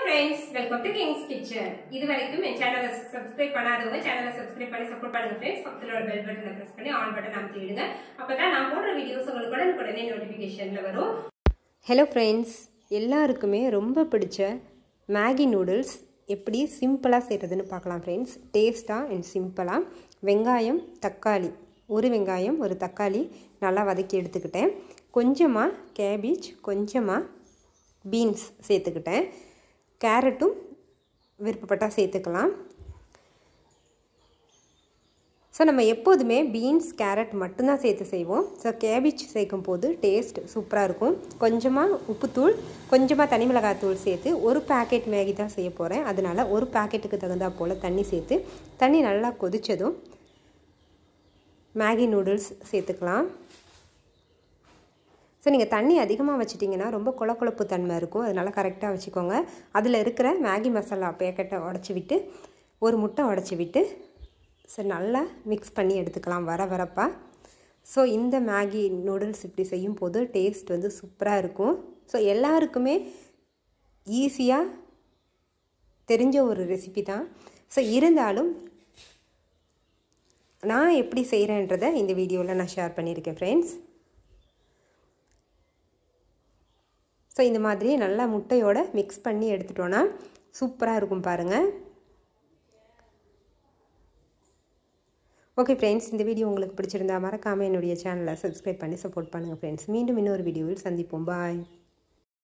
friends welcome to king's kitchen இது வரைக்கும் என் சேனலை சப்ஸ்கிரைப் பண்ணாதவங்க சேனலை சப்ஸ்கிரைப் பண்ணி சப்போர்ட் பண்ணுங்க ஃப்ரெண்ட்ஸ் பக்கத்தில் ஒரு பெல் பட்டனை பிரஸ் பண்ணி ஆன் பட்டன் அமைத்து விடுங்க அப்பதான் நான் போடுற வீடியோஸ் உங்களுக்கு உடனுக்குடனே நோட்டிஃபிகேஷன்ல வரும் ஹலோ ஃப்ரெண்ட்ஸ் எல்லாருக்குமே ரொம்ப பிடிச்ச மேகி நூடுல்ஸ் எப்படி சிம்பிளாக செய்கிறதுன்னு பார்க்கலாம் ஃப்ரெண்ட்ஸ் டேஸ்ட்டாக அண்ட் சிம்பிளாக வெங்காயம் தக்காளி ஒரு வெங்காயம் ஒரு தக்காளி நல்லா வதக்கி எடுத்துக்கிட்டேன் கொஞ்சமாக கேபேஜ் கொஞ்சமாக பீன்ஸ் சேர்த்துக்கிட்டேன் கேரட்டும் விருப்பப்பட்டால் சேர்த்துக்கலாம் ஸோ நம்ம எப்போதுமே பீன்ஸ் கேரட் மட்டும்தான் சேர்த்து செய்வோம் ஸோ கேபேஜ் சேர்க்கும் போது டேஸ்ட் சூப்பராக இருக்கும் கொஞ்சமாக உப்புத்தூள் கொஞ்சமாக தனி மிளகாத்தூள் சேர்த்து ஒரு பேக்கெட் மேகி தான் செய்ய போகிறேன் அதனால் ஒரு பேக்கெட்டுக்கு தகுந்தா போல் தண்ணி சேர்த்து தண்ணி நல்லா கொதித்ததும் மேகி நூடுல்ஸ் சேர்த்துக்கலாம் ஸோ நீங்கள் தண்ணி அதிகமாக வச்சிட்டிங்கன்னா ரொம்ப குழ குழப்பு தன்மை இருக்கும் அதனால் கரெக்டாக வச்சுக்கோங்க அதில் இருக்கிற மேகி மசாலா பேக்கெட்டை உடச்சி விட்டு ஒரு முட்டை உடச்சி விட்டு ஸோ நல்லா மிக்ஸ் பண்ணி எடுத்துக்கலாம் வர வரப்பா ஸோ இந்த மேகி நூடுல்ஸ் இப்படி செய்யும் போது டேஸ்ட் வந்து சூப்பராக இருக்கும் ஸோ எல்லாருக்குமே ஈஸியாக தெரிஞ்ச ஒரு ரெசிபி தான் ஸோ இருந்தாலும் நான் எப்படி செய்கிறேன்றதை இந்த வீடியோவில் நான் ஷேர் பண்ணியிருக்கேன் ஃப்ரெண்ட்ஸ் ஸோ இந்த மாதிரி நல்லா முட்டையோட மிக்ஸ் பண்ணி எடுத்துட்டோன்னா சூப்பராக இருக்கும் பாருங்கள் ஓகே ஃப்ரெண்ட்ஸ் இந்த வீடியோ உங்களுக்கு பிடிச்சிருந்தா மறக்காமல் என்னுடைய சேனலை சப்ஸ்கிரைப் பண்ணி சப்போர்ட் பண்ணுங்கள் ஃப்ரெண்ட்ஸ் மீண்டும் இன்னொரு வீடியோவில் சந்திப்போம் பாய்